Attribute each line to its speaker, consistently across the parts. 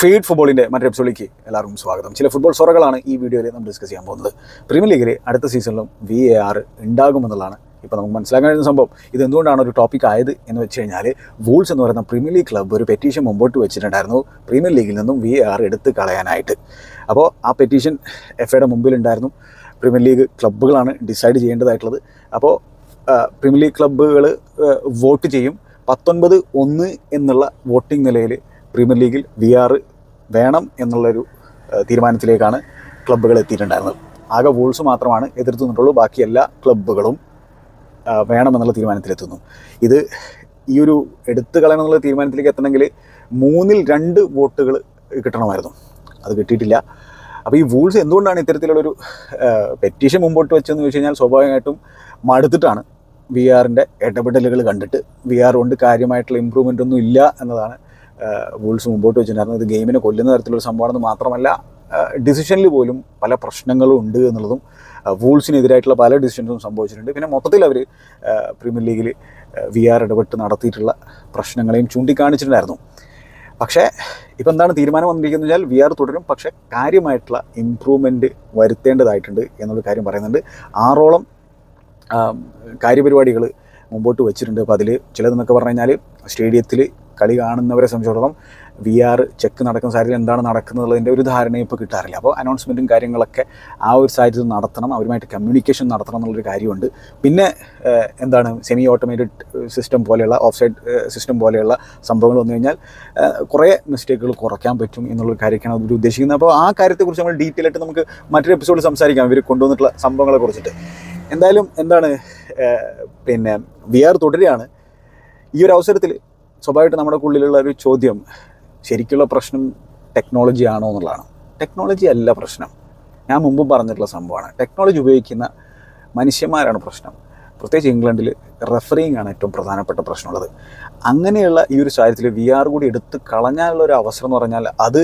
Speaker 1: feed ഫുട്ബോളിൻ്റെ മറ്റൊരു എപ്പിസോഡിലേക്ക് എല്ലാവർക്കും സ്വാഗതം ചില ഫുട്ബോൾ സൊറകളാണ് ഈ വീഡിയോയിൽ നമ്മൾ ഡിസ്കസ് ചെയ്യാൻ പോകുന്നത് പ്രീമിയർ ലീഗിൽ അടുത്ത സീസണിലും വി എ ആർ ഉണ്ടാകുമെന്നുള്ളതാണ് ഇപ്പോൾ നമുക്ക് മനസ്സിലാക്കാൻ കഴിയുന്ന സംഭവം ഇത് എന്തുകൊണ്ടാണ് ഒരു ടോപ്പിക് ആയത് എന്ന് വെച്ച് കഴിഞ്ഞാൽ വൂൾസ് എന്ന് പറയുന്ന പ്രീമിയർ ലീഗ് ക്ലബ്ബ് ഒരു പെറ്റീഷൻ മുമ്പോട്ട് വെച്ചിട്ടുണ്ടായിരുന്നു പ്രീമിയർ ലീഗിൽ നിന്നും വി എ ആർ എടുത്ത് കളയാനായിട്ട് അപ്പോൾ ആ പെറ്റീഷൻ എഫ് എയുടെ മുമ്പിലുണ്ടായിരുന്നു പ്രീമിയർ ലീഗ് ക്ലബ്ബുകളാണ് ഡിസൈഡ് ചെയ്യേണ്ടതായിട്ടുള്ളത് അപ്പോൾ പ്രീമിയർ ലീഗ് ക്ലബ്ബുകൾ വോട്ട് ചെയ്യും പത്തൊൻപത് ഒന്ന് എന്നുള്ള വോട്ടിംഗ് നിലയിൽ പ്രീമിയർ ലീഗിൽ വി ആർ വേണം എന്നുള്ളൊരു ആ, തീരുമാനത്തിലേക്കാണ് ക്ലബ്ബുകൾ എത്തിയിട്ടുണ്ടായിരുന്നത് ആകെ വൂൾസ് മാത്രമാണ് എതിർത്ത് നിന്നിട്ടുള്ളൂ ബാക്കി എല്ലാ ക്ലബ്ബുകളും ആ, വേണമെന്നുള്ള തീരുമാനത്തിലെത്തുന്നു ഇത് ഈ ഒരു എടുത്തു കളയണം എന്നുള്ള തീരുമാനത്തിലേക്ക് എത്തണമെങ്കിൽ മൂന്നിൽ രണ്ട് വോട്ടുകൾ കിട്ടണമായിരുന്നു അത് കിട്ടിയിട്ടില്ല അപ്പോൾ ഈ വൂൾസ് എന്തുകൊണ്ടാണ് ഇത്തരത്തിലുള്ളൊരു പെറ്റീഷൻ മുമ്പോട്ട് വെച്ചതെന്ന് വെച്ച് കഴിഞ്ഞാൽ സ്വാഭാവികമായിട്ടും മടുത്തിട്ടാണ് വി ആറിൻ്റെ ഇടപെടലുകൾ കണ്ടിട്ട് വി ആർ കൊണ്ട് കാര്യമായിട്ടുള്ള ഇമ്പ്രൂവ്മെൻ്റ് ഒന്നും ഇല്ല എന്നതാണ് വൂൾസ് മുമ്പോട്ട് വെച്ചിട്ടുണ്ടായിരുന്നത് ഇത് ഗെയിമിനെ കൊല്ലുന്ന തരത്തിലുള്ള സംഭവമാണെന്ന് മാത്രമല്ല ഡിസിഷനിൽ പോലും പല പ്രശ്നങ്ങളും ഉണ്ട് എന്നുള്ളതും വൂൾസിനെതിരായിട്ടുള്ള പല ഡിസിഷൻസും സംഭവിച്ചിട്ടുണ്ട് പിന്നെ മൊത്തത്തിൽ അവർ പ്രീമിയർ ലീഗിൽ വി ആർ ഇടപെട്ട് നടത്തിയിട്ടുള്ള പ്രശ്നങ്ങളെയും ചൂണ്ടിക്കാണിച്ചിട്ടുണ്ടായിരുന്നു പക്ഷേ ഇപ്പം എന്താണ് തീരുമാനം വന്നിരിക്കുന്നത് വെച്ചാൽ വി ആർ തുടരും പക്ഷേ കാര്യമായിട്ടുള്ള ഇമ്പ്രൂവ്മെൻറ്റ് വരുത്തേണ്ടതായിട്ടുണ്ട് എന്നുള്ള കാര്യം പറയുന്നുണ്ട് ആറോളം ആം, കാര്യപരിപാടികൾ മുമ്പോട്ട് വെച്ചിട്ടുണ്ട് അപ്പോൾ അതിൽ ചിലതെന്നൊക്കെ പറഞ്ഞു കഴിഞ്ഞാൽ സ്റ്റേഡിയത്തിൽ കളി കാണുന്നവരെ സംബന്ധിച്ചിടത്തോളം വി ആർ ചെക്ക് നടക്കുന്ന സാഹചര്യം എന്താണ് നടക്കുന്നതിൻ്റെ ഒരു ധാരണയും ഇപ്പോൾ കിട്ടാറില്ല അപ്പോൾ അനൗൺസ്മെൻറ്റും കാര്യങ്ങളൊക്കെ ആ ഒരു സാഹചര്യത്തിൽ നടത്തണം അവരുമായിട്ട് കമ്മ്യൂണിക്കേഷൻ നടത്തണം എന്നുള്ളൊരു കാര്യമുണ്ട് പിന്നെ ഏഹ്, എന്താണ് സെമി ഓട്ടോമേറ്റഡ് സിസ്റ്റം പോലെയുള്ള ഓഫ് സൈഡ് സിസ്റ്റം പോലെയുള്ള സംഭവങ്ങൾ വന്നു കഴിഞ്ഞാൽ ഏഹ്, കുറേ മിസ്റ്റേക്കുകൾ കുറയ്ക്കാൻ പറ്റും എന്നുള്ളൊരു കാര്യമൊക്കെയാണ് അവർ ഉദ്ദേശിക്കുന്നത് അപ്പോൾ ആ കാര്യത്തെക്കുറിച്ച് നമ്മൾ ഡീറ്റെയിൽ ആയിട്ട് നമുക്ക് മറ്റൊരു എപ്പിസോഡിൽ സംസാരിക്കാം ഇവർ കൊണ്ടുവന്നിട്ടുള്ള സംഭവങ്ങളെ കുറിച്ചിട്ട് എന്തായാലും എന്താണ് ഏഹ്, പിന്നെ വി ആർ തുടരുകയാണ് ഈ ഒരു അവസരത്തിൽ സ്വാഭാവികമായിട്ട് നമ്മുടെ ഉള്ളിലുള്ള ഒരു ചോദ്യം ശരിക്കുള്ള പ്രശ്നം ടെക്നോളജി ആണോ എന്നുള്ളതാണ് ടെക്നോളജി അല്ല പ്രശ്നം ഞാൻ മുമ്പും പറഞ്ഞിട്ടുള്ള സംഭവമാണ് ടെക്നോളജി ഉപയോഗിക്കുന്ന മനുഷ്യന്മാരാണ് പ്രശ്നം പ്രത്യേകിച്ച് ഇംഗ്ലണ്ടിൽ റെഫറിങ് ആണ് ഏറ്റവും പ്രധാനപ്പെട്ട പ്രശ്നമുള്ളത് അങ്ങനെയുള്ള ഈ ഒരു സാഹചര്യത്തിൽ വി ആർ കൂടി എടുത്ത് കളഞ്ഞാലുള്ള ഒരു അവസരം എന്ന് പറഞ്ഞാൽ അത്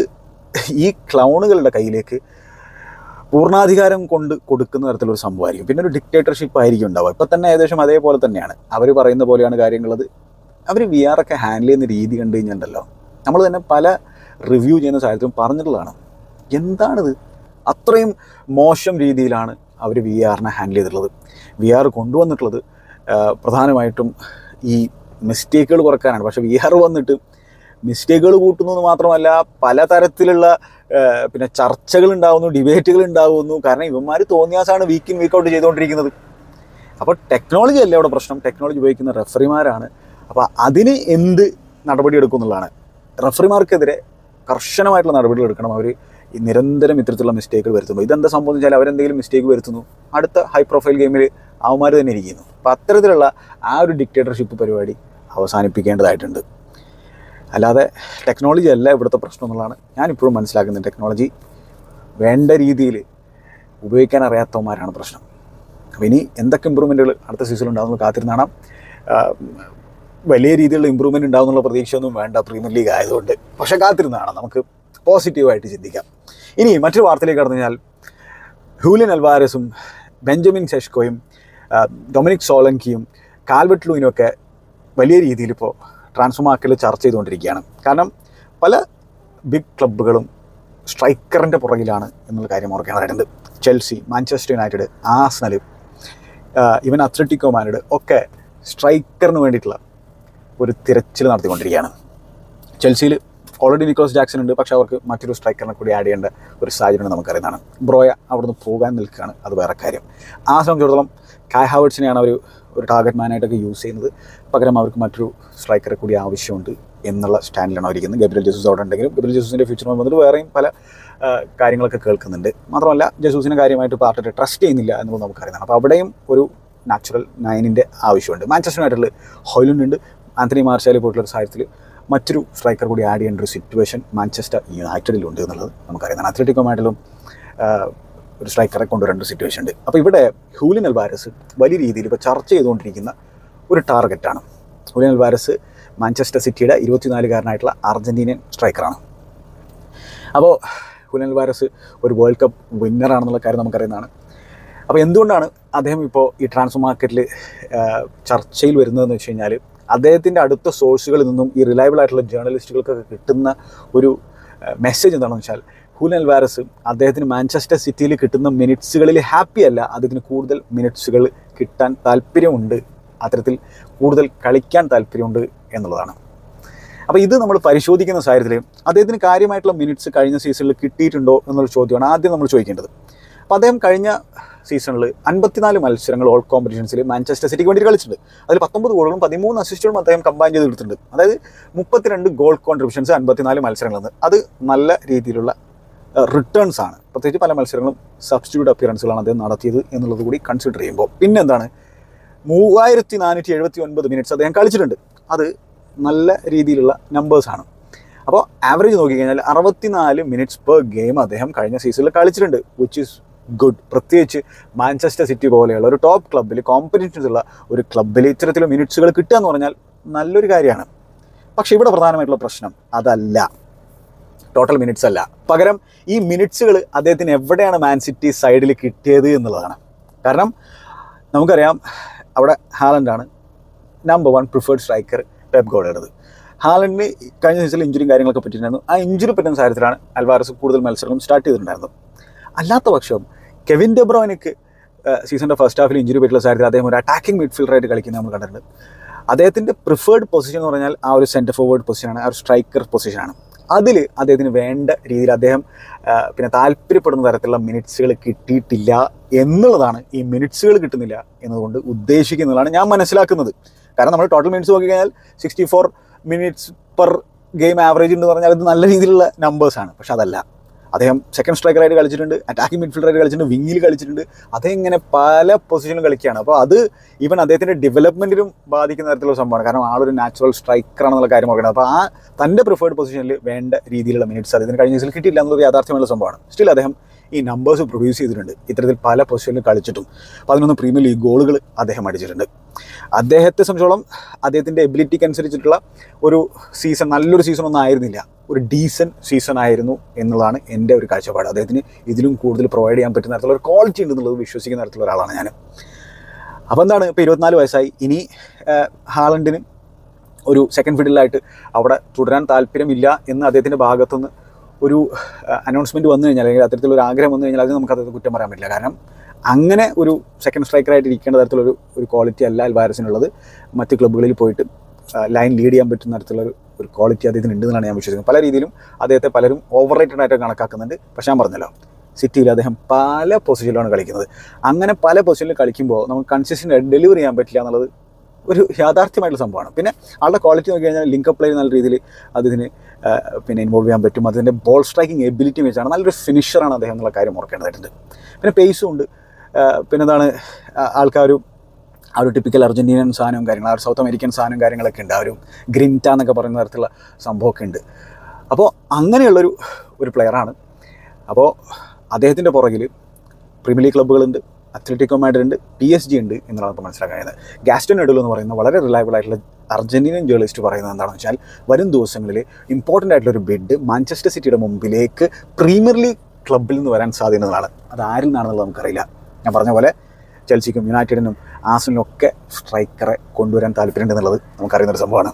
Speaker 1: ഈ ക്ലൗണുകളുടെ കയ്യിലേക്ക് പൂർണ്ണാധികാരം കൊണ്ട് കൊടുക്കുന്ന തരത്തിലൊരു സംഭവമായിരിക്കും പിന്നെ ഒരു ഡിക്റ്റേറ്റർഷിപ്പ് ആയിരിക്കും ഉണ്ടാവുക ഇപ്പം തന്നെ ഏകദേശം അതേപോലെ തന്നെയാണ് അവർ പറയുന്ന പോലെയാണ് കാര്യങ്ങളത് അവർ വി ആർ ഒക്കെ ഹാൻഡിൽ ചെയ്യുന്ന രീതി കണ്ടു കഴിഞ്ഞിട്ടുണ്ടല്ലോ നമ്മൾ തന്നെ പല റിവ്യൂ ചെയ്യുന്ന സാഹചര്യത്തിലും പറഞ്ഞിട്ടുള്ളതാണ് എന്താണിത് അത്രയും മോശം രീതിയിലാണ് അവർ വി ആറിനെ ഹാൻഡിൽ ചെയ്തിട്ടുള്ളത് വി ആർ കൊണ്ടുവന്നിട്ടുള്ളത് ആ, പ്രധാനമായിട്ടും ഈ മിസ്റ്റേക്കുകൾ കുറക്കാനാണ് പക്ഷേ വി ആർ വന്നിട്ട് മിസ്റ്റേക്കുകൾ കൂട്ടുന്നത് മാത്രമല്ല പലതരത്തിലുള്ള ആ, പിന്നെ ചർച്ചകൾ ഉണ്ടാവുന്നു ഡിബേറ്റുകൾ ഉണ്ടാവുന്നു കാരണം ഇവന്മാർ തോന്നിയാസാണ് വീക്ക് ഇൻ വീക്ക് ഔട്ട് ചെയ്തുകൊണ്ടിരിക്കുന്നത് അപ്പോൾ ടെക്നോളജി അല്ല അവിടെ പ്രശ്നം ടെക്നോളജി ഉപയോഗിക്കുന്ന റെഫറിമാരാണ് അപ്പോൾ അതിന് എന്ത് നടപടി എടുക്കും എന്നുള്ളതാണ് റെഫറിമാർക്കെതിരെ കർശനമായിട്ടുള്ള നടപടികൾ എടുക്കണം അവർ നിരന്തരം ഇത്തരത്തിലുള്ള മിസ്റ്റേക്കുകൾ വരുത്തുന്നു ഇതെന്താ സംഭവം എന്ന് വെച്ചാൽ അവരെന്തെങ്കിലും മിസ്റ്റേക്ക് വരുത്തുന്നു അടുത്ത ഹൈ പ്രൊഫൈൽ ഗെയിമിൽ അവന്മാർ തന്നെ ഇരിക്കുന്നു അപ്പോൾ അത്തരത്തിലുള്ള ആ ഒരു ഡിക്റ്റേറ്റർഷിപ്പ് പരിപാടി അവസാനിപ്പിക്കേണ്ടതായിട്ടുണ്ട് അല്ലാതെ ടെക്നോളജി അല്ല ഇവിടുത്തെ പ്രശ്നം എന്നുള്ളതാണ് ഞാനിപ്പോഴും മനസ്സിലാക്കുന്നത് ടെക്നോളജി വേണ്ട രീതിയിൽ ഉപയോഗിക്കാൻ അറിയാത്തവന്മാരാണ് പ്രശ്നം അപ്പോൾ ഇനി എന്തൊക്കെ ഇമ്പ്രൂവ്മെൻറ്റുകൾ അടുത്ത സീസണിൽ ഉണ്ടാകുന്നത് കാത്തിരുന്നാണ് വലിയ രീതിയിലുള്ള ഇമ്പ്രൂവ്മെൻറ്റ് ഉണ്ടാകുന്നുള്ള പ്രതീക്ഷയൊന്നും വേണ്ട പ്രീമിയർ ലീഗ് ആയതുകൊണ്ട് പക്ഷേ കാത്തിരുന്നാണ് നമുക്ക് പോസിറ്റീവായിട്ട് ചിന്തിക്കാം ഇനി മറ്റൊരു വാർത്തയിലേക്ക് കടന്നു കഴിഞ്ഞാൽ ഹൂലിൻ അൽവാരസും ബെഞ്ചമിൻ സെഷ്കോയും ആ, ഡൊമിനിക് സോളങ്കിയും കാൽബർട്ട് ലൂയിനും ഒക്കെ വലിയ രീതിയിൽ ഇപ്പോൾ ട്രാൻസ്ഫർ മാർക്കറ്റിൽ ചർച്ച ചെയ്തുകൊണ്ടിരിക്കുകയാണ് കാരണം പല ബിഗ് ക്ലബ്ബുകളും സ്ട്രൈക്കറിൻ്റെ പുറകിലാണ് എന്നുള്ള കാര്യം ഓർക്കേണ്ടതായിട്ടുണ്ട് ചെൽസി മാഞ്ചസ്റ്റർ യുണൈറ്റഡ് ആസ്നൽ ഇവൻ അത്ലറ്റിക്കോ മാനഡ് ഒക്കെ സ്ട്രൈക്കറിന് വേണ്ടിയിട്ടുള്ള ഒരു തിരച്ചിൽ നടത്തിക്കൊണ്ടിരിക്കുകയാണ് ചെൽസിയിൽ ഓൾറെഡി നിക്കോസ് ജാക്സൺ ഉണ്ട് പക്ഷേ അവർക്ക് മറ്റൊരു സ്ട്രൈക്കറിനെ കൂടി ആഡ് ചെയ്യേണ്ട ഒരു സാഹചര്യം നമുക്കറിയുന്നതാണ് ബ്രോയ അവിടുന്ന് പോകാൻ നിൽക്കുകയാണ് അത് വേറെ കാര്യം ആ സംബന്ധിച്ചിടത്തോളം കായ് ഹാവേർട്സിനെയാണ് അവർ ഒരു ടാർഗറ്റ് മാനായിട്ടൊക്കെ യൂസ് ചെയ്യുന്നത് പകരം അവർക്ക് മറ്റൊരു സ്ട്രൈക്കറെ കൂടി ആവശ്യമുണ്ട് എന്നുള്ള സ്റ്റാൻഡിലാണ് അവരിക്കുന്നത് ഗബ്രിയൽ ജസൂസ് അവിടെ ഉണ്ടെങ്കിലും ഗബ്രിയൽ ജസൂസിൻ്റെ ഫ്യൂച്ചറുമായി വന്നിട്ട് വേറെയും പല ആ, കാര്യങ്ങളൊക്കെ കേൾക്കുന്നുണ്ട് മാത്രമല്ല ജസൂസിനെ കാര്യമായിട്ട് പാർട്ടിയുടെ ട്രസ്റ്റ് ചെയ്യുന്നില്ല എന്നുള്ളത് നമുക്കറിയുന്നതാണ് അപ്പോൾ അവിടെയും ഒരു നാച്ചുറൽ നയനിൻ്റെ ആവശ്യമുണ്ട് മാഞ്ചസ്റ്റർ യുണൈറ്റഡിൽ ഹോയിലുണ്ട് ഉണ്ട് ആന്റണി മാർഷാലി പോയിട്ടുള്ള ഒരു സാഹചര്യത്തിൽ മറ്റൊരു സ്ട്രൈക്കർ കൂടി ആഡ് ചെയ്യേണ്ട ഒരു സിറ്റുവേഷൻ മാഞ്ചസ്റ്റർ യുണൈറ്റഡിലുണ്ട് എന്നുള്ളത് നമുക്കറിയാം അത്ലറ്റിക്കോ മാഡിലും ഒരു സ്ട്രൈക്കറെ കൊണ്ടുവരേണ്ട ഒരു സിറ്റുവേഷൻ ഉണ്ട് അപ്പോൾ ഇവിടെ ഹൂലിൻ അൽവാരസ് വലിയ രീതിയിൽ ഇപ്പോൾ ചർച്ച ചെയ്തുകൊണ്ടിരിക്കുന്ന ഒരു ടാർഗറ്റാണ് ഹൂലിൻ അൽവാരസ് മാഞ്ചസ്റ്റർ സിറ്റിയുടെ ഇരുപത്തിനാലുകാരനായിട്ടുള്ള അർജൻറ്റീനിയൻ സ്ട്രൈക്കറാണ് അപ്പോൾ ഹുലൻ അൽവാരസ് ഒരു വേൾഡ് കപ്പ് വിന്നറാണെന്നുള്ള കാര്യം നമുക്കറിയുന്നതാണ് അപ്പോൾ എന്തുകൊണ്ടാണ് അദ്ദേഹം ഇപ്പോൾ ഈ ട്രാൻസ്ഫർ മാർക്കറ്റിൽ ചർച്ചയിൽ വരുന്നതെന്ന് വെച്ച് കഴിഞ്ഞാൽ അദ്ദേഹത്തിൻ്റെ അടുത്ത സോഴ്സുകളിൽ നിന്നും ഈ റിലയബിൾ ആയിട്ടുള്ള ജേർണലിസ്റ്റുകൾക്കൊക്കെ കിട്ടുന്ന ഒരു മെസ്സേജ് എന്താണെന്ന് വെച്ചാൽ ഹുലൻ വാരസ് അദ്ദേഹത്തിന് മാഞ്ചസ്റ്റർ സിറ്റിയിൽ കിട്ടുന്ന മിനിറ്റ്സുകളിൽ ഹാപ്പി അല്ല അദ്ദേഹത്തിന് കൂടുതൽ മിനിറ്റ്സുകൾ കിട്ടാൻ താല്പര്യമുണ്ട് അത്തരത്തിൽ കൂടുതൽ കളിക്കാൻ താല്പര്യമുണ്ട് എന്നുള്ളതാണ് അപ്പോൾ ഇത് നമ്മൾ പരിശോധിക്കുന്ന സാഹചര്യത്തിൽ അദ്ദേഹത്തിന് കാര്യമായിട്ടുള്ള മിനിറ്റ്സ് കഴിഞ്ഞ സീസണിൽ കിട്ടിയിട്ടുണ്ടോ എന്നുള്ള ചോദ്യമാണ് ആദ്യം നമ്മൾ ചോദിക്കേണ്ടത് അപ്പോൾ അദ്ദേഹം കഴിഞ്ഞ സീസണിൽ അൻപത്തിനാല് മത്സരങ്ങൾ ഓൾ കോമ്പറ്റീഷൻസിൽ മാഞ്ചസ്റ്റർ സിറ്റിക്ക് വേണ്ടി കളിച്ചിട്ടുണ്ട് അതിൽ പത്തൊമ്പത് ഗോളുകളും പതിമൂന്ന് അസിസ്റ്റുകളും അദ്ദേഹം കമ്പൈൻ ചെയ്ത് എടുത്തിട്ടുണ്ട് അതായത് മുപ്പത്തിരണ്ട് ഗോൾ കോൺട്രിബ്യൂഷൻസ് അൻപത്തിനാല് മത്സരങ്ങളിൽ നിന്ന് അത് നല്ല രീതിയിലുള്ള റിട്ടേൺസ് ആണ് പ്രത്യേകിച്ച് പല മത്സരങ്ങളും സബ്സ്റ്റിറ്റ്യൂട്ട് അപ്പിയറൻസുകളാണ് അദ്ദേഹം നടത്തിയത് എന്നുള്ളത് കൂടി കൺസിഡർ ചെയ്യുമ്പോൾ പിന്നെന്താണ് മൂവായിരത്തി നാനൂറ്റി എഴുപത്തി ഒൻപത് മിനിറ്റ്സ് അദ്ദേഹം കളിച്ചിട്ടുണ്ട് അത് നല്ല രീതിയിലുള്ള നമ്പേഴ്സാണ് അപ്പോൾ ആവറേജ് നോക്കിക്കഴിഞ്ഞാൽ അറുപത്തിനാല് മിനിറ്റ്സ് പെർ ഗെയിം അദ്ദേഹം കഴിഞ്ഞ സീസണിൽ കളിച്ചിട്ടുണ്ട് വിച്ച് ഈസ് ഗുഡ് പ്രത്യേകിച്ച് മാഞ്ചസ്റ്റർ സിറ്റി പോലെയുള്ള ഒരു ടോപ്പ് ക്ലബ്ബിൽ കോമ്പറ്റീഷൻസ് ഉള്ള ഒരു ക്ലബ്ബിൽ ഇത്തരത്തിലുള്ള മിനിറ്റ്സുകൾ കിട്ടുക എന്ന് പറഞ്ഞാൽ നല്ലൊരു കാര്യമാണ് പക്ഷേ ഇവിടെ പ്രധാനമായിട്ടുള്ള പ്രശ്നം അതല്ല ടോട്ടൽ മിനിറ്റ്സ് അല്ല പകരം ഈ മിനിറ്റ്സുകൾ അദ്ദേഹത്തിന് എവിടെയാണ് മാൻ സിറ്റി സൈഡിൽ കിട്ടിയത് എന്നുള്ളതാണ് കാരണം നമുക്കറിയാം അവിടെ ഹാലൻഡാണ് number one preferred striker Pep ഗോഡയുടേത് ഹാലൻഡിന് കഴിഞ്ഞ സീസണിൽ ഇഞ്ചുറിയും കാര്യങ്ങളൊക്കെ പറ്റിയിട്ടുണ്ടായിരുന്നു ആ ഇഞ്ചുറി പറ്റുന്ന സാഹചര്യത്തിലാണ് അൽവാരസ് കൂടുതൽ മത്സരങ്ങളും സ്റ്റാർട്ട് ചെയ്തിട്ടുണ്ടായിരുന്നത് അല്ലാത്ത പക്ഷം കെവിൻ ഡെബ്രോയിനക്ക് സീസണിൻ്റെ ഫസ്റ്റ് ഹാഫിൽ ഇഞ്ചുറി പറ്റിയുള്ള സാഹചര്യത്തിൽ അദ്ദേഹം ഒരു അറ്റാക്കിംഗ് മിഡ്ഫീൽഡറായിട്ട് കളിക്കുന്നത് നമ്മൾ കണ്ടിട്ടുണ്ട് അദ്ദേഹത്തിൻ്റെ പ്രിഫേർഡ് പൊസിഷൻ എന്ന് പറഞ്ഞാൽ ആ ഒരു സെൻറ്റർ ഫോർവേഡ് പൊസിഷനാണ് ആ ഒരു സ്ട്രൈക്കർ പൊസിഷനാണ് അതിൽ അദ്ദേഹത്തിന് വേണ്ട രീതിയിൽ അദ്ദേഹം ആ, പിന്നെ താല്പര്യപ്പെടുന്ന തരത്തിലുള്ള മിനിറ്റ്സുകൾ കിട്ടിയിട്ടില്ല എന്നുള്ളതാണ് ഈ മിനിറ്റ്സുകൾ കിട്ടുന്നില്ല എന്നതുകൊണ്ട് ഉദ്ദേശിക്കുന്നതാണ് ഞാൻ മനസ്സിലാക്കുന്നത് കാരണം നമ്മൾ ടോട്ടൽ മിനിറ്റ്സ് നോക്കിക്കഴിഞ്ഞാൽ sixty four minutes per game average എന്ന് പറഞ്ഞാൽ അത് നല്ല രീതിയിലുള്ള നമ്പേഴ്സാണ് പക്ഷെ അതല്ല അദ്ദേഹം സെക്കൻഡ് സ്ട്രൈക്കറായിട്ട് കളിച്ചിട്ടുണ്ട് അറ്റാക്കിംഗ് മിഡ്ഫീൽഡറായിട്ട് കളിച്ചിട്ടുണ്ട് വിങ്ങിൽ കളിച്ചിട്ടുണ്ട് അദ്ദേഹം ഇങ്ങനെ പല പൊസിഷനിലും കളിക്കുകയാണ് അപ്പോൾ അത് ഈവൻ അദ്ദേഹത്തിൻ്റെ ഡെവലപ്മെൻറ്റിലും ബാധിക്കുന്ന തരത്തിലുള്ള സംഭവമാണ് കാരണം ആളൊരു നാച്ചുറൽ സ്ട്രൈക്കറാണെന്നുള്ള കാര്യം നോക്കണം അപ്പോൾ ആ തൻ്റെ പ്രിഫേർഡ് പൊസിഷനിൽ വേണ്ട രീതിയിലുള്ള മിനിറ്റ്സ് അദ്ദേഹത്തിന് കഴിഞ്ഞ സീസണിൽ കിട്ടിയില്ല എന്നുള്ളത് യാഥാർത്ഥ്യമുള്ള സംഭവമാണ് സ്റ്റിൽ അദ്ദേഹം ഈ നമ്പേഴ്സ് പ്രൊഡ്യൂസ് ചെയ്തിട്ടുണ്ട് ഇത്തരത്തിൽ പല പൊസിഷനിലും കളിച്ചിട്ടും പതിനൊന്ന് പ്രീമിയർ ലീഗ് ഗോളുകൾ അദ്ദേഹം അടിച്ചിട്ടുണ്ട് അദ്ദേഹത്തെ സംബന്ധിച്ചോളം അദ്ദേഹത്തിൻ്റെ എബിലിറ്റിക്ക് അനുസരിച്ചിട്ടുള്ള ഒരു സീസൺ നല്ലൊരു സീസൺ ഒന്നും ആയിരുന്നില്ല ഒരു ഡീസൻറ്റ് സീസൺ ആയിരുന്നു എന്നുള്ളതാണ് എൻ്റെ ഒരു കാഴ്ചപ്പാട് അദ്ദേഹത്തിന് ഇതിലും കൂടുതൽ പ്രൊവൈഡ് ചെയ്യാൻ പറ്റുന്ന തരത്തിലുള്ള ഒരു ക്വാളിറ്റി ഉണ്ടെന്നുള്ളത് വിശ്വസിക്കുന്ന തരത്തിലുള്ള ഒരാളാണ് ഞാൻ അപ്പോൾ എന്താണ് ഇപ്പോൾ ഇരുപത്തിനാല് വയസ്സായി ഇനി ആഹ്, ഹാലൻഡിന് ഒരു സെക്കൻഡ് ഫീൽഡിലായിട്ട് അവിടെ തുടരാൻ താല്പര്യമില്ല എന്ന് അദ്ദേഹത്തിൻ്റെ ഭാഗത്തുനിന്ന് ഒരു അനൗൺസ്മെൻറ്റ് വന്നു കഴിഞ്ഞാൽ അല്ലെങ്കിൽ അത്തരത്തിലുള്ള ഒരു ആഗ്രഹം വന്നു കഴിഞ്ഞാൽ അത് നമുക്ക് അദ്ദേഹത്തെ കുറ്റം പറയാൻ പറ്റില്ല കാരണം അങ്ങനെ ഒരു സെക്കൻഡ് സ്ട്രൈക്കറായിട്ട് ഇരിക്കേണ്ട തരത്തിലൊരു ഒരു ക്വാളിറ്റി അല്ല അൽവാരസിനുള്ളത് മറ്റ് ക്ലബ്ബുകളിൽ പോയിട്ട് ലൈൻ ലീഡ് ചെയ്യാൻ പറ്റുന്ന തരത്തിലുള്ള ഒരു ഒരു ക്വാളിറ്റി അദ്ദേഹത്തിന് ഉണ്ടെന്നാണ് ഞാൻ വിശ്വസിക്കുന്നത് പല രീതിയിലും അദ്ദേഹത്തെ പലരും ഓവർ റേറ്റഡ് ആയിട്ട് കണക്കാക്കുന്നുണ്ട് പക്ഷേ ഞാൻ പറഞ്ഞല്ലോ സിറ്റിയിൽ അദ്ദേഹം പല പൊസിഷനിലാണ് കളിക്കുന്നത് അങ്ങനെ പല പൊസിഷനിൽ കളിക്കുമ്പോൾ നമുക്ക് കൺസിസ്റ്റൻ്റ് ആയിട്ട് ഡെലിവറി ചെയ്യാൻ പറ്റില്ല എന്നുള്ളത് ഒരു യാഥാർത്ഥ്യമായിട്ടുള്ള സംഭവമാണ് പിന്നെ ആളുടെ ക്വാളിറ്റി നോക്കി കഴിഞ്ഞാൽ ലിങ്കപ്പ് പ്ലേ നല്ല രീതിയിൽ അദ്ദേഹത്തിന് ആ, പിന്നെ ഇൻവോൾവ് ചെയ്യാൻ പറ്റും അതിൻ്റെ ബോൾ സ്ട്രൈക്കിംഗ് എബിലിറ്റി വെച്ചാണ് നല്ലൊരു ഫിനിഷറാണ് അദ്ദേഹം എന്നുള്ള കാര്യം ഓർക്കേണ്ടതായിട്ടുണ്ട് പിന്നെ പേസും ഉണ്ട് ആ, പിന്നെ എന്താണ് ആ- ആൾക്കാർ ആ ഒരു ടിപ്പിക്കൽ അർജൻറ്റീനൻ സാധനവും കാര്യങ്ങളും ആ ഒരു സൗത്ത് അമേരിക്കൻ സാധനവും കാര്യങ്ങളൊക്കെ ഉണ്ട് ആ ഒരു ഗ്രിൻറ്റ എന്നൊക്കെ പറയുന്ന തരത്തിലുള്ള സംഭവമൊക്കെ ഉണ്ട് അപ്പോൾ അങ്ങനെയുള്ളൊരു ഒരു പ്ലെയറാണ് അപ്പോൾ അദ്ദേഹത്തിൻ്റെ പുറകിൽ പ്രീമിയർ ലീഗ് ക്ലബ്ബുകളുണ്ട് അത്ലറ്റിക്കോ മാഡ്രിഡ് ഉണ്ട് പി എസ് ജി ഉണ്ട് എന്നുള്ളതാണ് ഇപ്പോൾ മനസ്സിലാക്കാൻ കഴിയുന്നത് ഗാസ്റ്റൺ എഡുൽ എന്ന് പറയുന്ന വളരെ റിലയബിൾ ആയിട്ടുള്ള അർജന്റീനിയൻ ജേർണലിസ്റ്റ് പറയുന്നത് എന്താണെന്ന് വെച്ചാൽ വരും ദിവസങ്ങളിൽ ഇമ്പോർട്ടൻ്റ് ആയിട്ടുള്ള ഒരു ബിഡ് മാഞ്ചസ്റ്റർ സിറ്റിയുടെ മുമ്പിലേക്ക് പ്രീമിയർ ലീഗ് ക്ലബ്ബിൽ നിന്ന് വരാൻ സാധ്യതകളാണ് അത് ആരിൽ നിന്നാണെന്നുള്ളത് നമുക്കറിയില്ല ഞാൻ പറഞ്ഞ പോലെ ചെൽസിക്കും യുണൈറ്റഡിനും ആസിനും ഒക്കെ സ്ട്രൈക്കറെ കൊണ്ടുവരാൻ താല്പര്യമുണ്ടെന്നുള്ളത് നമുക്കറിയുന്നൊരു സംഭവമാണ്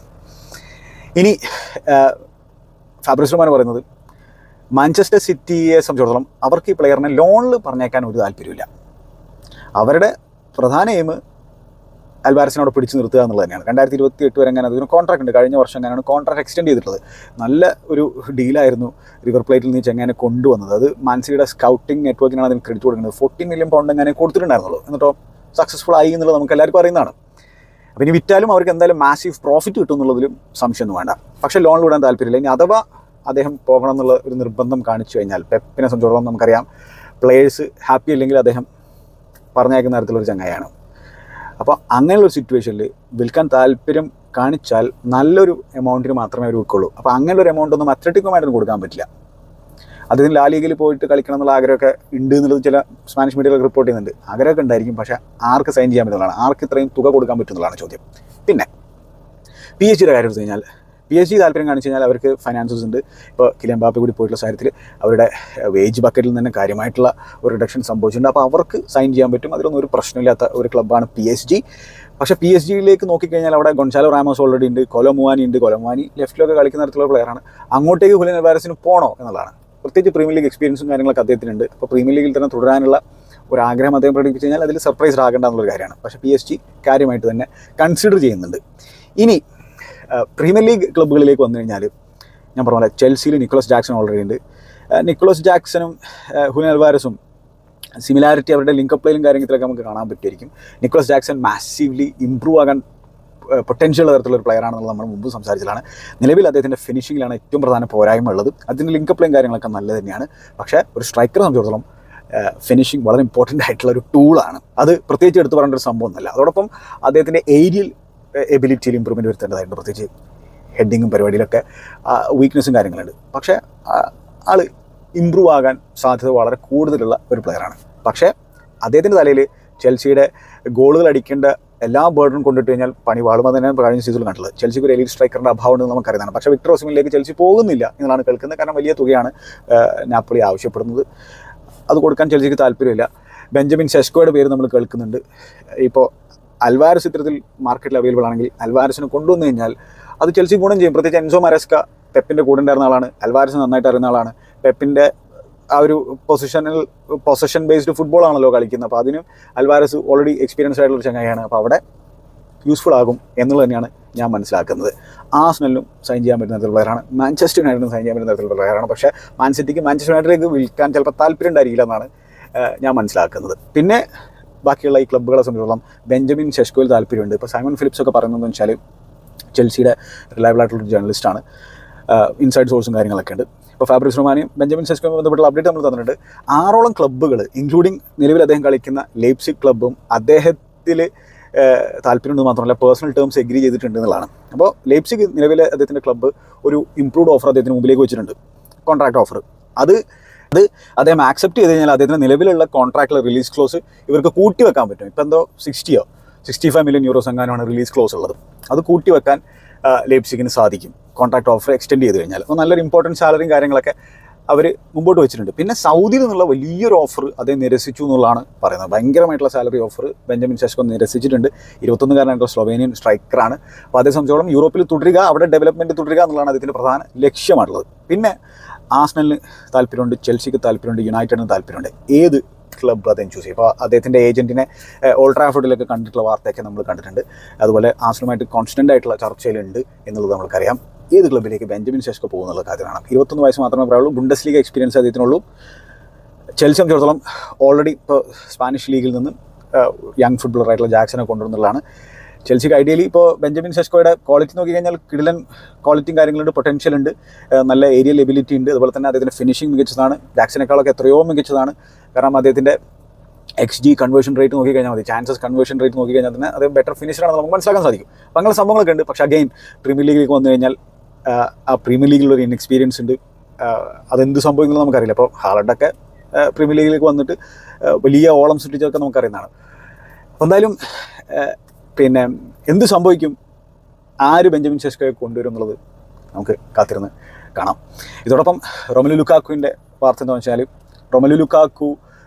Speaker 1: ഇനി ഫാബ്രിസ് റൊമാനോ പറയുന്നത് മാഞ്ചസ്റ്റർ സിറ്റിയെ സംബന്ധിച്ചിടത്തോളം അവർക്ക് ഈ പ്ലെയറിനെ ലോണിൽ പറഞ്ഞേക്കാൻ ഒരു താല്പര്യമില്ല അവരുടെ പ്രധാന എയിം അൽവാരസിനോട് പിടിച്ചു നിർത്തുക എന്നുള്ളത് തന്നെയാണ് രണ്ടായിരത്തി ഇരുപത്തി എട്ട് വരെ അങ്ങനെ അതിന് കോൺട്രാക്ട് ഉണ്ട് കഴിഞ്ഞ വർഷം അങ്ങനെയാണ് കോൺട്രാക്ട് എക്സ്റ്റെൻഡ് ചെയ്തിട്ടുള്ളത് നല്ല ഒരു ഡീലായിരുന്നു റിവർ പ്ലേറ്റിൽ നിന്ന് ചെങ്ങനെ കൊണ്ടുവന്നത് അത് മാൻസിയുടെ സ്കൗട്ടിംഗ് നെറ്റ്വർക്കിനാണ് അതിന് ക്രെഡിറ്റ് കൊടുക്കുന്നത് ഫോർട്ടീൻ മില്യൺ പൗണ്ട് അങ്ങനെ കൊടുത്തിട്ടുണ്ടായിരുന്നുള്ളൂ എന്നിട്ടോ സക്സസ്ഫുൾ ആയി എന്നുള്ളത് നമുക്ക് എല്ലാവർക്കും അറിയുന്നതാണ് അപ്പോൾ ഇനി വിറ്റാലും അവർക്ക് എന്തായാലും മാസീവ് പ്രോഫിറ്റ് കിട്ടും എന്നുള്ളതിലും സംശയമൊന്നും വേണ്ട പക്ഷേ ലോൺ വിടാൻ താല്പര്യമില്ല ഇനി അഥവാ അദ്ദേഹം പോകണം എന്നുള്ള ഒരു നിർബന്ധം കാണിച്ചു കഴിഞ്ഞാൽ പെപ്പിനെ സംബന്ധിച്ചിടത്തോളം നമുക്കറിയാം പ്ലേയേഴ്സ് ഹാപ്പി അല്ലെങ്കിൽ അദ്ദേഹം പറഞ്ഞേക്കുന്ന തരത്തിലൊരു ചങ്ങായാണ് അപ്പോൾ അങ്ങനെയുള്ള ഒരു സിറ്റുവേഷനിൽ വിൽക്കാൻ താല്പര്യം കാണിച്ചാൽ നല്ലൊരു എമൗണ്ടിന് മാത്രമേ അവർ വിൽക്കുള്ളൂ അപ്പോൾ അങ്ങനെ ഒരു എമൗണ്ട് ഒന്നും അത്ലറ്റിക്കുമായിട്ടൊന്നും കൊടുക്കാൻ പറ്റില്ല അദ്ദേഹം ലാ ലീഗിൽ പോയിട്ട് കളിക്കണം എന്നുള്ള ആഗ്രഹമൊക്കെ ഉണ്ട് എന്നുള്ളത് ചില സ്പാനിഷ് മീഡിയകളൊക്കെ റിപ്പോർട്ട് ചെയ്യുന്നുണ്ട് ആഗ്രഹമൊക്കെ ഉണ്ടായിരിക്കും പക്ഷേ ആർക്ക് സൈൻ ചെയ്യാൻ പറ്റുന്നതാണ് ആർക്ക് ഇത്രയും തുക കൊടുക്കാൻ പറ്റുന്നതാണ് ചോദ്യം പിന്നെ പി എച്ച് ഡിയുടെ കാര്യം എടുത്തു കഴിഞ്ഞാൽ പി എസ് ജി താല്പര്യം കാണിച്ചു കഴിഞ്ഞാൽ അവർക്ക് ഫൈനാൻസസ് ഉണ്ട് ഇപ്പോൾ കിലിയൻ ബാപ്പ കൂടി പോയിട്ടുള്ള സാഹചര്യത്തിൽ അവരുടെ വേജ് ബക്കറ്റിൽ തന്നെ കാര്യമായിട്ടുള്ള ഒരു റിഡക്ഷൻ സംഭവിച്ചിട്ടുണ്ട് അപ്പോൾ അവർക്ക് സൈൻ ചെയ്യാൻ പറ്റും അതിലൊന്നും ഒരു പ്രശ്നമില്ലാത്ത ഒരു ക്ലബ്ബാണ് പി എസ് ജി പക്ഷേ പി എസ് ജിയിലേക്ക് നോക്കിക്കഴിഞ്ഞാൽ അവിടെ ഗൊൺസാലോ റാമോസ് ഓൾറെഡി ഉണ്ട് കൊലമുവാനി ഉണ്ട് കൊലമുവാനി ലെഫ്റ്റിലൊക്കെ കളിക്കുന്ന തരത്തിലുള്ള പ്ലെയറാണ് അങ്ങോട്ടേക്ക് ഹുലിൻ അൽവാരസിന് പോകണോ എന്നുള്ളതാണ് പ്രത്യേകിച്ച് പ്രീമിയർ ലീഗ് എക്സ്പീരിയൻസും കാര്യങ്ങളൊക്കെ അദ്ദേഹത്തിനുണ്ട് അപ്പോൾ പ്രീമിയർ ലീഗിൽ തന്നെ തുടരാനുള്ള ഒരു ആഗ്രഹം അദ്ദേഹം പ്രകടിപ്പിച്ച് കഴിഞ്ഞാൽ അതിൽ സർപ്രൈസ്ഡ് ആകേണ്ട എന്നുള്ളൊരു കാര്യമാണ് പക്ഷേ പി എസ് ജി കാര്യമായിട്ട് തന്നെ കൺസിഡർ ചെയ്യുന്നുണ്ട് ഇനി ആ, പ്രീമിയർ ലീഗ് ക്ലബ്ബുകളിലേക്ക് വന്നു കഴിഞ്ഞാൽ ഞാൻ പറഞ്ഞ പോലെ ചെൽസിയിൽ നിക്കോളസ് ജാക്സൺ ഓൾറെഡി ഉണ്ട് ആ, നിക്കോളസ് ജാക്സണും ആ, ഹുലിൻ അൽവാരസും സിമിലാരിറ്റി അവരുടെ ലിങ്ക് പ്ലേയിലും കാര്യത്തിലൊക്കെ നമുക്ക് കാണാൻ പറ്റുമായിരിക്കും നിക്കോളസ് ജാക്സൺ മാസീവ്ലി ഇമ്പ്രൂവ് ആകാൻ പൊട്ടൻഷ്യൽ തരത്തിലുള്ള ഒരു പ്ലെയർ ആണെന്നുള്ളത് നമ്മൾ മുമ്പ് സംസാരിച്ചതാണ് നിലവിൽ അദ്ദേഹത്തിൻ്റെ ഫിനിഷിങ്ങിലാണ് ഏറ്റവും പ്രധാന പോരായ്മ ഉള്ളത് അതിൻ്റെ ലിങ്ക് പ്ലേയും കാര്യങ്ങളൊക്കെ നല്ലത് തന്നെയാണ് പക്ഷേ ഒരു സ്ട്രൈക്കറെ സംബന്ധിച്ചിടത്തോളം ഫിനിഷിംഗ് വളരെ ഇമ്പോർട്ടൻ്റ് ആയിട്ടുള്ള ഒരു ടൂളാണ് അത് പ്രത്യേകിച്ച് എടുത്തു പറയേണ്ട ഒരു സംഭവമൊന്നുമല്ല അതോടൊപ്പം അദ്ദേഹത്തിൻ്റെ ഏരിയൽ എബിലിറ്റിയിൽ ഇമ്പ്രൂവ്മെൻറ്റ് വരുത്തേണ്ടതായിട്ടുണ്ട് പ്രത്യേകിച്ച് ഹെഡിങ്ങും പരിപാടിയിലൊക്കെ വീക്ക്നെസ്സും കാര്യങ്ങളുണ്ട് പക്ഷേ ആ, ആള് ഇമ്പ്രൂവ് ആകാൻ സാധ്യത വളരെ കൂടുതലുള്ള ഒരു പ്ലെയറാണ് പക്ഷേ അദ്ദേഹത്തിൻ്റെ തലയിൽ ചെൽസിയുടെ ഗോളുകൾ അടിക്കേണ്ട എല്ലാ ബേർഡും കൊണ്ടിട്ട് കഴിഞ്ഞാൽ പണി വാളും അത് തന്നെയാണ് കഴിഞ്ഞ സീസണിൽ കണ്ടത് ചെൽസിക്ക് ഒരു എലീറ്റ് സ്ട്രൈക്കറിൻ്റെ അഭാവം ഉണ്ടെന്ന് നമുക്കറിയാം പക്ഷേ വിക്ടർ ഓസിമിലേക്ക് ചെൽസി പോകുന്നില്ല എന്നാണ് കേൾക്കുന്നത് കാരണം വലിയ തുകയാണ് ആ, നാപ്പോളി ആവശ്യപ്പെടുന്നത് അത് കൊടുക്കാൻ ചെൽസിക്ക് താല്പര്യമില്ല ബെഞ്ചമിൻ സെസ്കോയുടെ പേര് നമ്മൾ കേൾക്കുന്നുണ്ട് ഇപ്പോൾ അൽവാരസ് ഇത്തരത്തിൽ മാർക്കറ്റിൽ അവൈലബിൾ ആണെങ്കിൽ അൽവാരസിനെ കൊണ്ടുവന്നു കഴിഞ്ഞാൽ അത് ചെൽസി ഗുണം ചെയ്യും പ്രത്യേകിച്ച് എൻസോ മരസ്ക പെപ്പിൻ്റെ കൂടെ ഉണ്ടായിരുന്ന ആളാണ് അൽവാരസ് നന്നായിട്ട് അറിയുന്ന ആളാണ് പെപ്പിൻ്റെ ആ ഒരു പൊസിഷനിൽ പൊസഷൻ ബേസ്ഡ് ഫുട്ബോൾ ആണല്ലോ കളിക്കുന്നത് അപ്പോൾ അതിന് അൽവാരസ് ഓൾറെഡി എക്സ്പീരിയൻസ് ആയിട്ടുള്ള ഒരു ചങ്ങായിയാണ് അപ്പോൾ അവിടെ യൂസ്ഫുൾ ആകും എന്നുള്ളത് തന്നെയാണ് ഞാൻ മനസ്സിലാക്കുന്നത് ആസ്നലിനും സൈൻ ചെയ്യാൻ പറ്റുന്ന തരത്തിലുള്ള പ്ലെയറാണ് മാഞ്ചസ്റ്റർ യുണൈറ്റഡിനും സൈൻ ചെയ്യാൻ പറ്റുന്ന തരത്തിലുള്ള പ്ലെയറാണ് പക്ഷേ മാൻ സിറ്റിക്ക് മാഞ്ചസ്റ്റർ യുണൈറ്റഡിലേക്ക് വിൽക്കാൻ ചിലപ്പോൾ താല്പര്യം ഉണ്ടായിരിക്കില്ല എന്നാണ് ഏഹ്, ഞാൻ മനസ്സിലാക്കുന്നത് പിന്നെ ബാക്കിയുള്ള ഈ ക്ലബ്ബുകളെ സംബന്ധിച്ചിടത്തോളം ബെഞ്ചമിൻ ഷെഷ്കോയിൽ താല്പര്യമുണ്ട് ഇപ്പോൾ സൈമൺ ഫിലിപ്സ് ഒക്കെ പറയുന്നതെന്ന് വെച്ചാൽ ചെൽസിയുടെ റിലയബിൾ ആയിട്ടുള്ള ജേർണലിസ്റ്റാണ് ഇൻസൈഡ് സോഴ്സും കാര്യങ്ങളൊക്കെ ഉണ്ട് ഇപ്പോൾ ഫാബ്രിസ് റൊമാനിയും ബെഞ്ചമിൻ സെസ്കോയും ബന്ധപ്പെട്ടുള്ള അപ്ഡേറ്റ് നമ്മൾ തന്നിട്ടുണ്ട് ആറോളം ക്ലബ്ബുകൾ ഇൻക്ലൂഡിങ് നിലവിൽ അദ്ദേഹം കളിക്കുന്ന ലേപ്സിക് ക്ലബ്ബും അദ്ദേഹത്തിൽ താല്പര്യമുണ്ട് മാത്രമല്ല പേഴ്സണൽ ടേംസ് എഗ്രി ചെയ്തിട്ടുണ്ട് എന്നുള്ളതാണ് അപ്പോൾ ലേപ്സിക് നിലവിലെ അദ്ദേഹത്തിൻ്റെ ക്ലബ്ബ് ഒരു ഇംപ്രൂവ്ഡ് ഓഫർ അദ്ദേഹത്തിന് മുമ്പിലേക്ക് വെച്ചിട്ടുണ്ട് കോൺട്രാക്ട് ഓഫർ അത് അത് അദ്ദേഹം ആക്സെപ്റ്റ് ചെയ്ത് കഴിഞ്ഞാൽ അദ്ദേഹത്തിന് നിലവിലുള്ള കോൺട്രാക്റ്റിലെ റിലീസ് ക്ലോസ് ഇവർക്ക് കൂട്ടി വെക്കാൻ പറ്റും ഇപ്പം എന്തോ സിക്സ്റ്റിയോ സിക്സ്റ്റി ഫൈവ് മില്യൺ യൂറോസ് എങ്ങാനുമാണ് റിലീസ് ക്ലോസ് ഉള്ളത് അത് കൂട്ടി വെക്കാൻ ലേപ്സിക്കിന് സാധിക്കും കോൺട്രാക്ട് ഓഫർ എക്സ്റ്റെൻഡ് ചെയ്ത് കഴിഞ്ഞാൽ അപ്പോൾ നല്ലൊരു ഇമ്പോർട്ടൻറ്റ് സാലറിയും കാര്യങ്ങളൊക്കെ അവർ മുമ്പോട്ട് വെച്ചിട്ടുണ്ട് പിന്നെ സൗദിയിൽ നിന്നുള്ള വലിയൊരു ഓഫർ അദ്ദേഹം നിരസിച്ചു എന്നുള്ളതാണ് പറയുന്നത് ഭയങ്കരമായിട്ടുള്ള സാലറി ഓഫർ ബെഞ്ചമിൻ സെസ്കോ നിരസിച്ചിട്ടുണ്ട് ഇരുപത്തൊന്നുകാരനായിട്ടുള്ള സ്ലൊവേനിയൻ സ്ട്രൈക്കറാണ് അപ്പോൾ അതേ സംബന്ധിച്ചോളം യൂറോപ്പിൽ തുടരുക അവിടെ ഡെവലപ്മെൻറ്റ് തുടരുക എന്നുള്ളതാണ് അദ്ദേഹത്തിൻ്റെ പ്രധാന ലക്ഷ്യമായിട്ടുള്ളത് പിന്നെ ആസ്നലിന് താല്പര്യമുണ്ട് ചെൽസിക്ക് താല്പര്യമുണ്ട് യുണൈറ്റഡിന് താല്പര്യമുണ്ട് ഏത് ക്ലബ്ബ് അദ്ദേഹം ചൂസ് ചെയ്യും അപ്പോൾ അദ്ദേഹത്തിൻ്റെ ഏജൻറ്റിനെ ഓൾഡ് ട്രാഫോർഡിലൊക്കെ കണ്ടിട്ടുള്ള വാർത്തയൊക്കെ നമ്മൾ കണ്ടിട്ടുണ്ട് അതുപോലെ ആസ്ലുമായിട്ട് കോൺസ്റ്റൻ്റ് ആയിട്ടുള്ള ചർച്ചയിലുണ്ട് എന്നുള്ളത് നമുക്കറിയാം ഏത് ക്ലബ്ബിലേക്ക് ബെഞ്ചമിൻ സെസ്കോ പോകുന്നുള്ള കാര്യമാണ് ഇരുപത്തൊന്ന് വയസ്സ് മാത്രമേ പറയുള്ളൂ ബുണ്ടസ് ലീഗ് എക്സ്പീരിയൻസ് അദ്ദേഹത്തിനുള്ളൂ ചെൽസി സംബന്ധിച്ചിടത്തോളം ഓൾറെഡി ഇപ്പോൾ സ്പാനിഷ് ലീഗിൽ നിന്ന് യങ് ഫുട്ബോളറായിട്ടുള്ള ജാക്സനെ കൊണ്ടുവന്നുള്ളതാണ് ചെൽസിക്ക് ഐഡിയലി ഇപ്പോൾ ബെഞ്ചമിൻ സെസ്കോയുടെ ക്വാളിറ്റി നോക്കി കഴിഞ്ഞാൽ കിടിലൻ ക്വാളിറ്റിയും കാര്യങ്ങളുണ്ട് പൊട്ടൻഷ്യൽ ഉണ്ട് ഏഹ് നല്ല ഏരിയൽ എബിലിറ്റി ഉണ്ട് അതുപോലെ തന്നെ അദ്ദേഹത്തിൻ്റെ ഫിനിഷിംഗ് മികച്ചതാണ് ജാക്സനേക്കാളൊക്കെ എത്രയോ മികച്ചതാണ് കാരണം അദ്ദേഹത്തിൻ്റെ എക്സ് ജി കൺവേർഷൻ റേറ്റ് നോക്കി കഴിഞ്ഞാൽ മതി ചാൻസസ് കൺവേർഷൻ റേറ്റ് നോക്കി കഴിഞ്ഞാൽ തന്നെ അത് ബെറ്റർ ഫിനിഷറാണെന്ന് നമുക്ക് മനസ്സിലാക്കാൻ സാധിക്കും അപ്പോൾ അങ്ങനെ സംഭവങ്ങളൊക്കെ ഉണ്ട് പക്ഷേ അഗെയിൻ പ്രീമിയർ ലീഗിലേക്ക് വന്നു കഴിഞ്ഞാൽ ആഹ് ആ പ്രീമിയർ ലീഗിലൊരു ഇൻഎക്സ്പീരിയൻസ് ഉണ്ട് ആഹ് അതെന്ത് സംഭവിക്കുന്നു നമുക്കറിയില്ല അപ്പോൾ ഹാളണ്ടൊക്കെ പ്രീമിയർ ലീഗിലേക്ക് വന്നിട്ട് ആഹ് വലിയ ഓളം സൃഷ്ടിച്ചതൊക്കെ നമുക്കറിയുന്നതാണ് അപ്പോൾ എന്തായാലും ആഹ് പിന്നെ എന്ത് സംഭവിക്കും ആര് ബെഞ്ചമിൻ സെസ്കോയെ കൊണ്ടുവരും എന്നുള്ളത് നമുക്ക് കാത്തിരുന്ന് കാണാം ഇതോടൊപ്പം റൊമലു ലുക്കാക്കുവിൻ്റെ വാർത്ത എന്താണെന്ന് വെച്ചാൽ റൊമലു ലുക്കാക്കു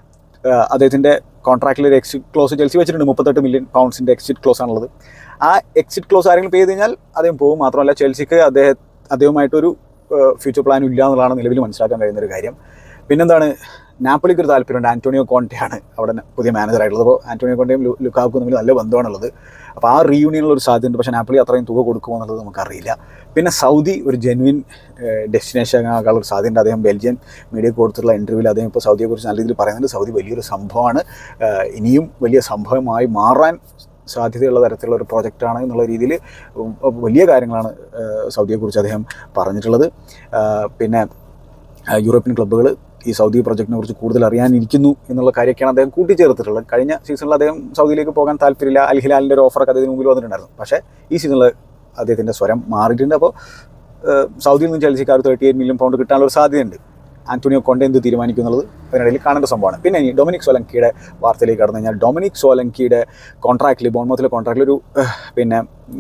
Speaker 1: ആഹ് അദ്ദേഹത്തിൻ്റെ കോൺട്രാക്റ്റിൽ ഒരു എക്സിറ്റ് ക്ലോസ് ചെൽസി വെച്ചിട്ടുണ്ട് മുപ്പത്തെട്ട് മില്യൺ പൗണ്ട്സിൻ്റെ എക്സിറ്റ് ക്ലോസ് ആണുള്ളത് ആ എക്സിറ്റ് ക്ലോസ് ആരെങ്കിലും പേ ചെയ്ത് കഴിഞ്ഞാൽ അദ്ദേഹം പോകും മാത്രമല്ല ചെൽസിക്ക് അദ്ദേഹം അദ്ദേഹമായിട്ടൊരു ഫ്യൂച്ചർ പ്ലാനും ഇല്ല എന്നുള്ളതാണ് നിലവിൽ മനസ്സിലാക്കാൻ കഴിയുന്ന ഒരു കാര്യം പിന്നെന്താണ് നാപ്പോളിക്ക് ഒരു താല്പര്യമുണ്ട് ആന്റോണിയോ കോണ്ടെയാണ് അവിടെ പുതിയ മാനേജറായിട്ടുള്ളത് അപ്പോൾ ആന്റോണിയോ കോണ്ടയും ലു- ലുക്കാക്കും തമ്മിൽ നല്ല ബന്ധമാണുള്ളത് അപ്പോൾ ആ റീയൂണിയനുള്ള ഒരു സാധ്യതയുണ്ട് പക്ഷേ നാപ്പോളി അത്രയും തുക കൊടുക്കുമോ എന്നുള്ളത് നമുക്കറിയില്ല പിന്നെ സൗദി ഒരു ജെനുവിൻ ഡെസ്റ്റിനേഷൻ ആകാനുള്ള ഒരു സാധ്യതയുണ്ട് അദ്ദേഹം ബെൽജിയൻ മീഡിയക്ക് കൊടുത്തിട്ടുള്ള ഇൻ്റർവ്യൂവിൽ അദ്ദേഹം ഇപ്പോൾ സൗദിയെക്കുറിച്ച് നല്ല രീതിയിൽ പറയുന്നുണ്ട് സൗദി വലിയൊരു സംഭവമാണ് ഏഹ് ഇനിയും വലിയ സംഭവമായി മാറാൻ സാധ്യതയുള്ള തരത്തിലുള്ള ഒരു പ്രോജക്റ്റാണ് എന്നുള്ള രീതിയിൽ വലിയ കാര്യങ്ങളാണ് ഏഹ് സൗദിയെക്കുറിച്ച് അദ്ദേഹം പറഞ്ഞിട്ടുള്ളത് ഏഹ് പിന്നെ ഏഹ് യൂറോപ്യൻ ക്ലബ്ബുകൾ ഈ സൗദി പ്രൊജക്റ്റിനെ കുറിച്ച് കൂടുതൽ അറിയാനിരിക്കുന്നു എന്നുള്ള കാര്യമൊക്കെയാണ് അദ്ദേഹം കൂട്ടിച്ചേർത്തിട്ടുള്ളത് കഴിഞ്ഞ സീസണിൽ അദ്ദേഹം സൗദിയിലേക്ക് പോകാൻ താല്പര്യമില്ല അൽ ഹിലാലിൻ്റെ ഒരു ഓഫറൊക്കെ അദ്ദേഹത്തിന് മുമ്പിൽ വന്നിട്ടുണ്ടായിരുന്നു പക്ഷേ ഈ സീസണിൽ അദ്ദേഹത്തിൻ്റെ സ്വരം മാറിയിട്ടുണ്ട് അപ്പോൾ ഏഹ് സൗദിയിൽ നിന്ന് ചെൽസിക്കാർ തേർട്ടി എയ്റ്റ് മില്യൺ പൗണ്ട് കിട്ടാനുള്ള ഒരു സാധ്യതയുണ്ട് ആന്റോണിയോ കൊണ്ട എന്ത് തീരുമാനിക്കും എന്നുള്ളത് അതിനിടയിൽ കാണേണ്ട സംഭവമാണ് പിന്നെ ഇനി ഡൊമിനിക് സോലങ്കിയുടെ വാർത്തയിലേക്ക് കടന്നു കഴിഞ്ഞാൽ ഡൊമിനിക് സോലങ്കിയുടെ കോൺട്രാക്റ്റിൽ ബോൺമത്തിലെ കോൺട്രാക്റ്റിൽ ഒരു ഏഹ്, പിന്നെ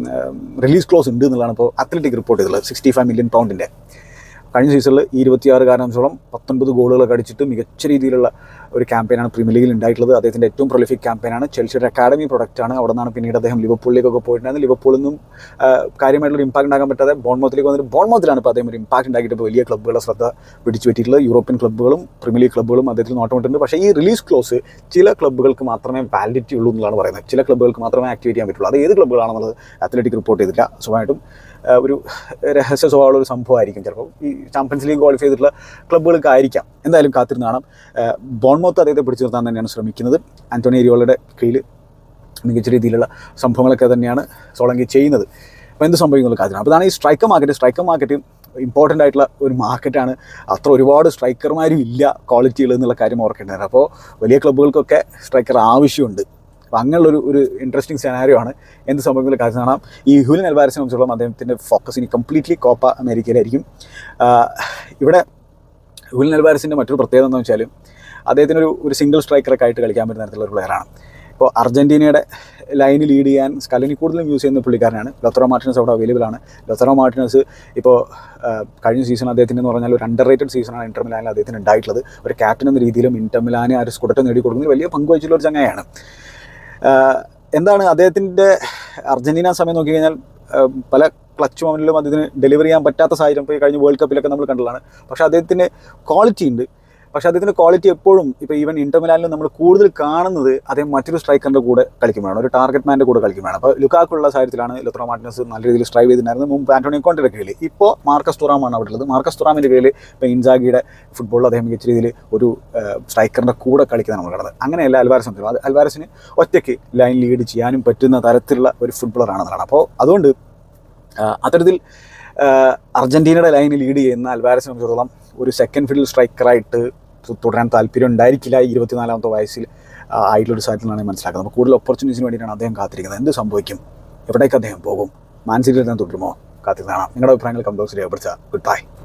Speaker 1: റിലീസ് ക്ലോസ് ഉണ്ട് എന്നുള്ളതാണ് ഇപ്പോൾ അത്ലറ്റിക് റിപ്പോർട്ട് ചെയ്തിട്ടുള്ളത് സിക്സ്റ്റി ഫൈവ് മില്യൺ പൗണ്ടിൻ്റെ കഴിഞ്ഞ സീസണിൽ ഈ ഇരുപത്തിയാറ് കാരണത്തോളം പത്തൊൻപത് ഗോളുകളൊക്കെ അടിച്ചിട്ട് മികച്ച രീതിയിലുള്ള ഒരു ക്യാമ്പയിനാണ് പ്രീമിയർ ലീഗിൽ ഉണ്ടായിട്ടുള്ളത് അദ്ദേഹത്തിൻ്റെ ഏറ്റവും പ്രൊലിഫിക് ക്യാമ്പയിനാണ് ചെൽസിയുടെ അക്കാഡമി പ്രൊഡക്റ്റാണ് അവിടെ നിന്നാണ് പിന്നീട് അദ്ദേഹം ലിവർപൂളിലേക്കൊക്കെ പോയിട്ടുണ്ടായിരുന്നു ലിവർപൂളിൽ നിന്നും ആ, കാര്യമായിട്ടുള്ള ഇമ്പാക്ട് ഉണ്ടാക്കാൻ പറ്റാതെ ബോൺമൗത്തിലേക്ക് വന്നിട്ട് ബോൺമൗത്തിലാണ് ഇപ്പോൾ അദ്ദേഹം ഒരു ഇമ്പാക്ട് ഉണ്ടാക്കിയിട്ട് ഇപ്പോൾ വലിയ ക്ലബ്ബുകളെ ശ്രദ്ധ പിടിച്ചു പറ്റിയിട്ടുള്ളത് യൂറോപ്യൻ ക്ലബ്ബുകളും പ്രീമിയർ ലീഗ് ക്ലബ്ബുകളും അദ്ദേഹത്തിൽ നോട്ടമിട്ടുണ്ട് പക്ഷേ ഈ റിലീസ് ക്ലോസ് ചില ക്ലബ്ബുകൾക്ക് മാത്രമേ വാലിഡിറ്റി ഉള്ളൂ എന്നുള്ളതാണ് പറയുന്നത് ചില ക്ലബ്ബുകൾക്ക് മാത്രമേ ആക്ടിവേറ്റ് ചെയ്യാൻ പറ്റുള്ളൂ അത് ഏത് ക്ലബ്ബുകളാണെന്നുള്ളത് അത്ലറ്റിക് റിപ്പോർട്ട് ചെയ്തില്ല സ്വാഭാവികമായിട്ടും ആ, ഒരു രഹസ്യ സ്വഭാവമുള്ള ഒരു സംഭവമായിരിക്കും ചിലപ്പോൾ ഈ ചാമ്പ്യൻസ് ലീഗ് ക്വാളിഫൈ ചെയ്തിട്ടുള്ള ക്ലബ്ബുകൾക്ക് ആയിരിക്കാം എന്തായാലും കാത്തിരുന്ന് കാണാം ബോൺമൗത്ത് അദ്ദേഹത്തെ പിടിച്ചു നിർത്താൻ തന്നെയാണ് ശ്രമിക്കുന്നത് ആന്റോണി എരിയോളയുടെ കീഴിൽ മികച്ച രീതിയിലുള്ള സംഭവങ്ങളൊക്കെ തന്നെയാണ് സോളങ്കി ചെയ്യുന്നത് അപ്പോൾ എന്ത് സംഭവിക്കുന്നുള്ള കാര്യമാണ് അപ്പോൾ അതാണ് ഈ striker market striker market important ആയിട്ടുള്ള ഒരു മാർക്കറ്റാണ് അത്ര ഒരുപാട് സ്ട്രൈക്കർമാരും ഇല്ല ക്വാളിറ്റികൾ എന്നുള്ള കാര്യം ഓർക്കേണ്ടത് അപ്പോൾ വലിയ ക്ലബ്ബുകൾക്കൊക്കെ സ്ട്രൈക്കർ ആവശ്യമുണ്ട് അപ്പോൾ അങ്ങനെയുള്ളൊരു ഒരു ഇൻട്രസ്റ്റിംഗ് സെനാരിയോ ആണ് എന്ത് സംഭവിക്കുന്ന കാര്യം കാണാം ഈ ഹുലിൻ അൽവാരസിനെ സംബന്ധിച്ചോളം അദ്ദേഹത്തിൻ്റെ ഫോക്കസ് ഇനി കംപ്ലീറ്റ്ലി കോപ്പ അമേരിക്കയിലായിരിക്കും ആഹ് ഇവിടെ ഹുലിൻ അൽവാരസിൻ്റെ മറ്റൊരു പ്രത്യേകത എന്താണെന്ന് വെച്ചാൽ അദ്ദേഹത്തിനൊരു ഒരു സിംഗിൾ സ്ട്രൈക്കറൊക്കെ ആയിട്ട് കളിക്കാൻ പറ്റുന്ന തരത്തിലുള്ള ഒരു പ്ലെയറാണ് ഇപ്പോൾ അർജൻറ്റീനയുടെ ലൈന് ലീഡ് ചെയ്യാൻ സ്കലിനി കൂടുതലും യൂസ് ചെയ്യുന്ന പുള്ളിക്കാരനാണ് ലൊത്തറോ മാർട്ടിനസ് അവിടെ അവൈലബിൾ ആണ് ലൊത്തറോ മാർട്ടിനസ് ഇപ്പോൾ ആ, കഴിഞ്ഞ സീസൺ അദ്ദേഹത്തിന് എന്ന് പറഞ്ഞാൽ ഒരു അണ്ടർ റേറ്റഡ് സീസണാണ് ഇന്റർ മിലാനിൽ അദ്ദേഹത്തിന് ഉണ്ടായിട്ടുള്ളത് ഒരു ക്യാപ്റ്റൻ എന്ന രീതിയിലും ഇന്റർ മിലാനെ ആ ഒരു സ്കുഡറ്റ് നേടിക്കൊടുക്കുന്നതിൽ വലിയ പങ്ക് വഹിച്ചുള്ള ഒരു ചങ്ങയാണ് ആ, എന്താണ് അദ്ദേഹത്തിൻ്റെ അർജൻറ്റീന സമയം നോക്കി കഴിഞ്ഞാൽ ആ, പല ക്ലച്ച് മൊമെൻറ്റിലും അദ്ദേഹത്തിന് ഡെലിവറി ചെയ്യാൻ പറ്റാത്ത സാഹചര്യം ഇപ്പോൾ ഈ കഴിഞ്ഞ വേൾഡ് കപ്പിലൊക്കെ നമ്മൾ കണ്ടതാണ് പക്ഷേ അദ്ദേഹത്തിന് ക്വാളിറ്റി ഉണ്ട് പക്ഷേ അദ്ദേഹത്തിൻ്റെ ക്വാളിറ്റി എപ്പോഴും ഇപ്പോൾ ഈവൻ ഇന്റർ മിലാനിലും നമ്മൾ കൂടുതൽ കാണുന്നത് അദ്ദേഹം മറ്റൊരു സ്ട്രൈക്കറിൻ്റെ കൂടെ കളിക്കുമ്പോഴാണ് ഒരു ടാർഗറ്റ് മാൻ്റെ കൂടെ കളിക്കുമ്പോഴാണ് അപ്പോൾ ലുക്കാക്കുള്ള സാഹചര്യത്തിലാണ് ലുത്രോ മാർട്ടിനസ് നല്ല രീതിയിൽ സ്ട്രൈവ് ചെയ്തിട്ടുണ്ടായിരുന്നത് മുമ്പ് ആന്റോണിയോ കോണ്ടിൻ്റെ കീഴിൽ ഇപ്പോൾ മാർക്കസ് തുറാമാണ് അവിടെ ഉള്ളത് മാർക്കസ് തുറാമിൻ്റെ കീഴിൽ ഇപ്പോൾ ഇൻസാഗിയുടെ ഫുട്ബോളിൽ അദ്ദേഹം മികച്ച രീതിയിൽ ഒരു സ്ട്രൈക്കറിൻ്റെ കൂടെ കളിക്കുന്നതാണ് നമ്മൾ കാണുന്നത് അങ്ങനെയല്ല അൽവാരസ് സംബന്ധിച്ചത് അത് അൽവാരസിന് ഒറ്റയ്ക്ക് ലൈൻ ലീഡ് ചെയ്യാനും പറ്റുന്ന തരത്തിലുള്ള ഒരു ഫുട്ബോളറാണെന്നുള്ളതാണ് അപ്പോൾ അതുകൊണ്ട് ആ, അത്തരത്തിൽ ആ, അർജന്റീനയുടെ ലൈനിൽ ലീഡ് ചെയ്യുന്ന അൽവാരസിനെ സംബന്ധിച്ചിടത്തോളം ഒരു സെക്കൻഡ് ഫീൽഡ് സ്ട്രൈക്കറായിട്ട് തു- തുടരാൻ താല്പര്യം ഉണ്ടായിരിക്കില്ല ഈ ഇരുപത്തിനാലാമത്തെ വയസ്സിൽ ആ, ആയിട്ടുള്ള ഒരു സാഹചര്യത്തിലാണ് ഞാൻ മനസ്സിലാക്കുന്നത് അപ്പോൾ കൂടുതൽ ഓപ്പർച്യൂണിറ്റീസിന് വേണ്ടിയിട്ടാണ് അദ്ദേഹം കാത്തിരിക്കുന്നത് എന്ത് സംഭവിക്കും എവിടേക്ക് അദ്ദേഹം പോകും മാനസികത്തിൽ തന്നെ തുടരുമോ കാത്തിരുന്നാണ് നിങ്ങളുടെ അഭിപ്രായങ്ങൾ കമ്പോസ് രേഖപ്പെടുത്തുക ഗുഡ് ബൈ